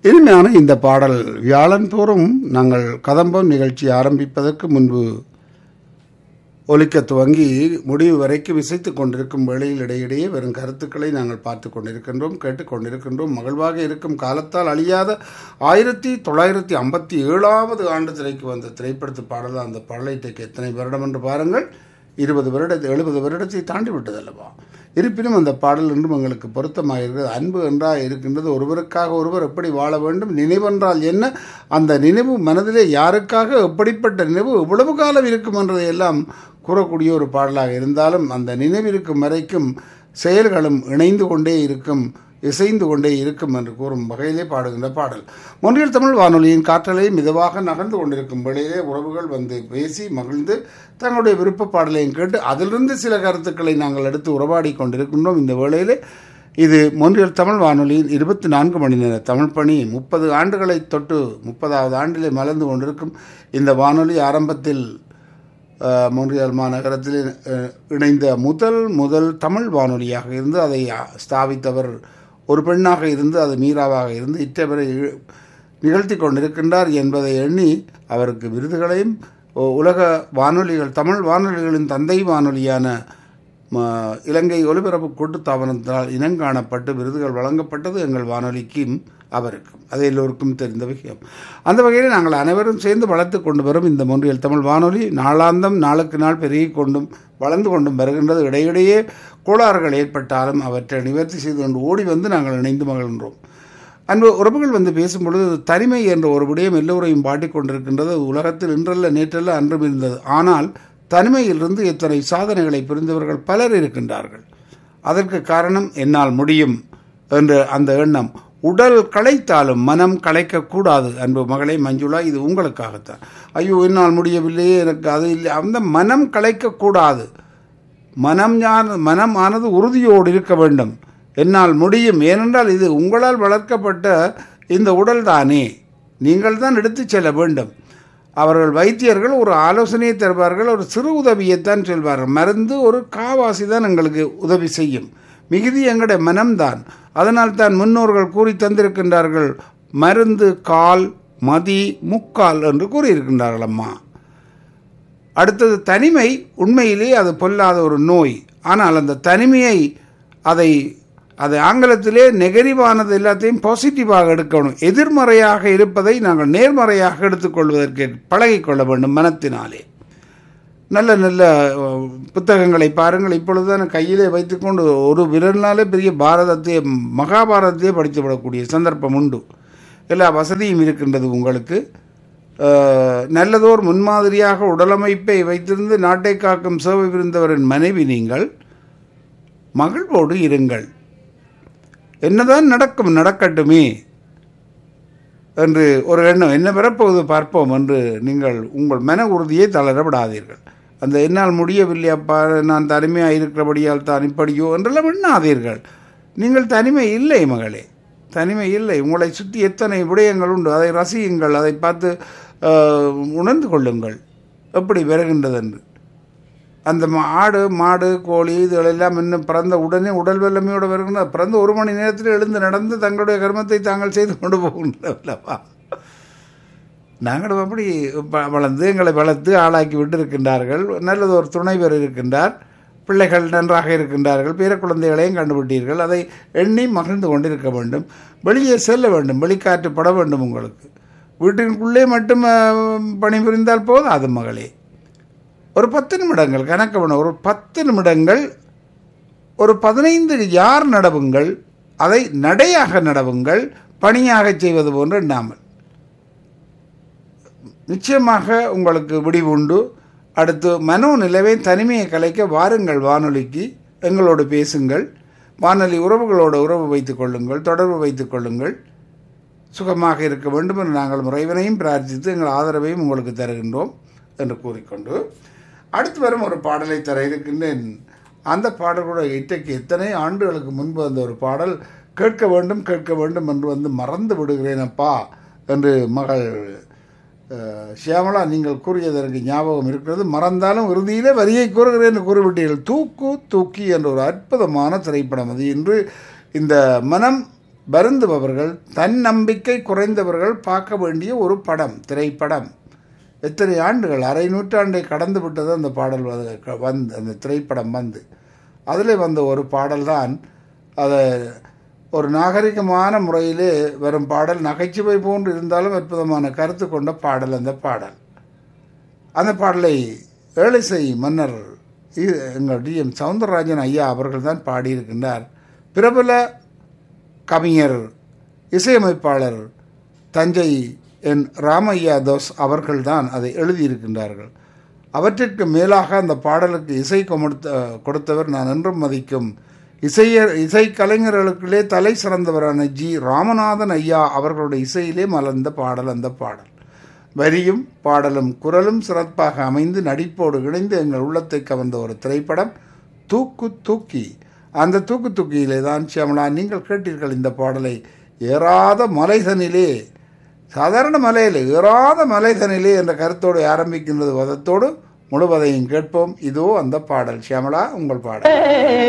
இனிமையான இந்த பாடல் வியாழன் தோறும் நாங்கள் கதம்பம் நிகழ்ச்சி ஆரம்பிப்பதற்கு முன்பு ஒலிக்க துவங்கி முடிவு வரைக்கும் இசைத்துக் கொண்டிருக்கும் வேளையில் இடையிடையே வெறும் கருத்துக்களை நாங்கள் பார்த்து கொண்டிருக்கின்றோம் கேட்டுக்கொண்டிருக்கின்றோம் மகிழ்வாக இருக்கும் காலத்தால் அழியாத ஆயிரத்தி தொள்ளாயிரத்தி ஐம்பத்தி ஏழாவது ஆண்டு திரைக்கு வந்த திரைப்படத்து பாடல் அந்த பாடலை இன்றைக்கு எத்தனை வருடம் என்று பாருங்கள் இருபது வருடத்தை எழுபது வருடத்தை தாண்டி விட்டதல்லவா இருப்பினும் அந்த பாடல் என்றும் எங்களுக்கு பொருத்தமாக இருக்கிறது அன்பு என்றால் இருக்கின்றது ஒருவருக்காக ஒருவர் எப்படி வாழ வேண்டும் நினைவென்றால் என்ன அந்த நினைவு மனதிலே யாருக்காக எப்படிப்பட்ட நினைவு எவ்வளவு காலம் இருக்கும் என்றதை எல்லாம் கூறக்கூடிய ஒரு பாடலாக இருந்தாலும் அந்த நினைவிருக்கும் வரைக்கும் செயல்களும் இணைந்து கொண்டே இருக்கும் இசைந்து கொண்டே இருக்கும் என்று கூறும் வகையிலே பாடுகின்ற பாடல் மொன்றியல் தமிழ் வானொலியின் காற்றலை மிதவாக நகர்ந்து கொண்டிருக்கும் வேளையிலே உறவுகள் வந்து பேசி மகிழ்ந்து தங்களுடைய விருப்ப பாடலையும் கேட்டு அதிலிருந்து சில கருத்துக்களை நாங்கள் எடுத்து உறவாடி கொண்டிருக்கின்றோம் இந்த வேளையிலே இது மொன்றியல் தமிழ் வானொலியின் இருபத்தி நான்கு மணி நேர தமிழ் பணி முப்பது ஆண்டுகளை தொட்டு முப்பதாவது ஆண்டிலே மலர்ந்து கொண்டிருக்கும் இந்த வானொலி ஆரம்பத்தில் மொன்றியல் மாநகரத்தில் இணைந்த முதல் முதல் தமிழ் வானொலியாக இருந்து அதை ஸ்தாபித்தவர் ஒரு பெண்ணாக இருந்து அது மீராவாக இருந்து இற்றவரை நிகழ்த்தி கொண்டிருக்கின்றார் என்பதை எண்ணி அவருக்கு விருதுகளையும் உலக வானொலிகள் தமிழ் வானொலிகளின் தந்தை வானொலியான இலங்கை ஒலிபரப்பு கூட்டுத்தாபனத்தினால் இனங்காணப்பட்டு விருதுகள் வழங்கப்பட்டது எங்கள் வானொலிக்கும் அவருக்கும் அது எல்லோருக்கும் தெரிந்த விஷயம் அந்த வகையில் நாங்கள் அனைவரும் சேர்ந்து வளர்த்து கொண்டு வரும் இந்த மொன்றியல் தமிழ் வானொலி நாளாந்தம் நாளுக்கு நாள் பெருகி கொண்டும் வளர்ந்து கொண்டும் வருகின்றது இடையிடையே கோளாறுகள் ஏற்பட்டாலும் அவற்றை நிவர்த்தி செய்து கொண்டு ஓடி வந்து நாங்கள் இணைந்து மகிழ்கின்றோம் அன்பு உறவுகள் வந்து பேசும்பொழுது தனிமை என்ற ஒரு விடயம் எல்லோரையும் பாட்டிக்கொண்டிருக்கின்றது உலகத்தில் இன்றல்ல நேற்றல்ல அன்றும் இருந்தது ஆனால் தனிமையிலிருந்து இத்தனை சாதனைகளை புரிந்தவர்கள் பலர் இருக்கின்றார்கள் அதற்கு காரணம் என்னால் முடியும் என்ற அந்த எண்ணம் உடல் களைத்தாலும் மனம் களைக்கக்கூடாது அன்பு மகளே மஞ்சுளா இது உங்களுக்காகத்தான் ஐயோ என்னால் முடியவில்லையே எனக்கு அது இல்லை அந்த மனம் களைக்கக்கூடாது மனம் ஞான மனம் ஆனது உறுதியோடு இருக்க வேண்டும் என்னால் முடியும் ஏனென்றால் இது உங்களால் வளர்க்கப்பட்ட இந்த உடல் தானே நீங்கள் தான் எடுத்துச் செல்ல வேண்டும் அவர்கள் வைத்தியர்கள் ஒரு ஆலோசனையை தருவார்கள் ஒரு சிறு உதவியைத்தான் சொல்வார்கள் மருந்து ஒரு காவாசி தான் எங்களுக்கு உதவி செய்யும் மிகுதி எங்களுடைய மனம்தான் அதனால் தான் முன்னோர்கள் கூறி தந்திருக்கின்றார்கள் மருந்து கால் மதி முக்கால் என்று கூறியிருக்கின்றார்கள் அம்மா அடுத்தது தனிமை உண்மையிலே அது பொல்லாத ஒரு நோய் ஆனால் அந்த தனிமையை அதை அது ஆங்கிலத்திலே நெகட்டிவானது எல்லாத்தையும் பாசிட்டிவாக எடுக்கணும் எதிர்மறையாக இருப்பதை நாங்கள் நேர்மறையாக எடுத்துக்கொள்வதற்கு பழகிக்கொள்ள வேண்டும் மனத்தினாலே நல்ல நல்ல புத்தகங்களை பாருங்கள் இப்பொழுதுதான் கையிலே வைத்துக்கொண்டு ஒரு விரல்னாலே பெரிய பாரதத்தையே மகாபாரதத்தையே படித்து விடக்கூடிய சந்தர்ப்பம் உண்டு எல்லா வசதியும் இருக்கின்றது உங்களுக்கு நல்லதோர் முன்மாதிரியாக உடலமைப்பை வைத்திருந்து நாட்டை காக்கும் சேவை புரிந்தவரின் மனைவி நீங்கள் மகிழ்வோடு இருங்கள் என்னதான் நடக்கும் நடக்கட்டுமே என்று ஒரு எண்ணம் என்ன பெறப்போகுது பார்ப்போம் என்று நீங்கள் உங்கள் மன உறுதியை தளர விடாதீர்கள் அந்த என்னால் முடியவில்லை அப்பா நான் தனிமையாக இருக்கிறபடியால் தான் இப்படியோ என்றெல்லாம் எண்ணாதீர்கள் நீங்கள் தனிமை இல்லை மகளே தனிமை இல்லை உங்களை சுற்றி எத்தனை விடயங்கள் உண்டு அதை ரசியுங்கள் அதை பார்த்து உணர்ந்து கொள்ளுங்கள் எப்படி வருகின்றது என்று அந்த ஆடு மாடு கோழி இதுகளெல்லாம் இன்னும் பிறந்த உடனே உடல் வல்லமையோடு வருகின்ற பிறந்த ஒரு மணி நேரத்தில் எழுந்து நடந்து தங்களுடைய கர்மத்தை தாங்கள் செய்து கொண்டு போகின்றவல்லவா நாங்கள் அப்படி வளர்ந்து எங்களை வளர்த்து ஆளாக்கி விட்டு இருக்கின்றார்கள் நல்லது ஒரு துணைவர் இருக்கின்றார் பிள்ளைகள் நன்றாக இருக்கின்றார்கள் பிற குழந்தைகளையும் கண்டுபிட்டீர்கள் அதை எண்ணி மகிழ்ந்து கொண்டிருக்க வேண்டும் வெளியே செல்ல வேண்டும் வெளிக்காற்று பட வேண்டும் உங்களுக்கு வீட்டிற்குள்ளே மட்டும் பணிபுரிந்தால் போதும் அது மகளே ஒரு பத்து நிமிடங்கள் கணக்கு பண்ண ஒரு பத்து நிமிடங்கள் ஒரு பதினைந்து யார் நடவுங்கள் அதை நடையாக நடவுங்கள் பணியாக செய்வது போன்று எண்ணாமல் நிச்சயமாக உங்களுக்கு விடிவு உண்டு அடுத்து மனோ நிலவை தனிமையை கலைக்க வாருங்கள் வானொலிக்கு எங்களோடு பேசுங்கள் வானொலி உறவுகளோடு உறவு வைத்துக் கொள்ளுங்கள் தொடர்பு வைத்துக் கொள்ளுங்கள் சுகமாக இருக்க வேண்டும் என்று நாங்கள் முறைவனையும் பிரார்த்தித்து எங்கள் ஆதரவையும் உங்களுக்கு தருகின்றோம் என்று கூறிக்கொண்டு அடுத்து வரும் ஒரு பாடலை தர இருக்கின்றேன் அந்த பாடல் கூட இன்றைக்கு எத்தனை ஆண்டுகளுக்கு முன்பு அந்த ஒரு பாடல் கேட்க வேண்டும் கேட்க வேண்டும் என்று வந்து மறந்து விடுகிறேன் அப்பா என்று மகள் ஷியாமலா நீங்கள் கூறியதற்கு ஞாபகம் இருக்கிறது மறந்தாலும் இறுதியிலே வரியை கூறுகிறேன் என்று கூறிவிட்டீர்கள் தூக்கு தூக்கி என்ற ஒரு அற்புதமான திரைப்படம் அது இன்று இந்த மனம் வருந்துபவர்கள் தன்னம்பிக்கை குறைந்தவர்கள் பார்க்க வேண்டிய ஒரு படம் திரைப்படம் எத்தனை ஆண்டுகள் அரை நூற்றாண்டை கடந்து விட்டது அந்த பாடல் வந்து- வந்து அந்த திரைப்படம் வந்து அதில் வந்த ஒரு பாடல்தான் அதை ஒரு நாகரிகமான முறையிலே வரும் பாடல் நகைச்சுவை போன்று இருந்தாலும் அற்புதமான கருத்து கொண்ட பாடல் அந்த பாடல் அந்த பாடலை ஏழிசை மன்னர் இ- எங்கள் டிஎம் சவுந்தரராஜன் ஐயா அவர்கள் தான் பாடியிருக்கின்றார் பிரபல கவிஞர் இசையமைப்பாளர் தஞ்சை என் ராமையா தோஸ் அவர்கள்தான் அதை எழுதியிருக்கின்றார்கள் அவற்றிற்கு மேலாக அந்த பாடலுக்கு இசை கொடுத்த கொடுத்தவர் நான் என்றும் மதிக்கும் இசைய இசை கலைஞர்களுக்குள்ளே தலை சிறந்தவரான ஜி ராமநாதன் ஐயா அவர்களுடைய இசையிலே மலர்ந்த பாடல் அந்த பாடல் வரியும் பாடலும் குரலும் சிறப்பாக அமைந்து நடிப்போடு இணைந்து எங்கள் உள்ளத்தை கவர்ந்த ஒரு திரைப்படம் தூக்கு தூக்கி அந்த தூக்கு தூக்கியிலே தான் சியாமலா நீங்கள் கேட்டீர்கள் இந்த பாடலை ஏறாத மலைதனிலே சாதாரண மலையில் ஏறாத மலைதனிலே என்ற கருத்தோடு ஆரம்பிக்கின்றது வதத்தோடு முழுவதையும் கேட்போம் இதோ அந்த பாடல் சியாமலா உங்கள் பாடல்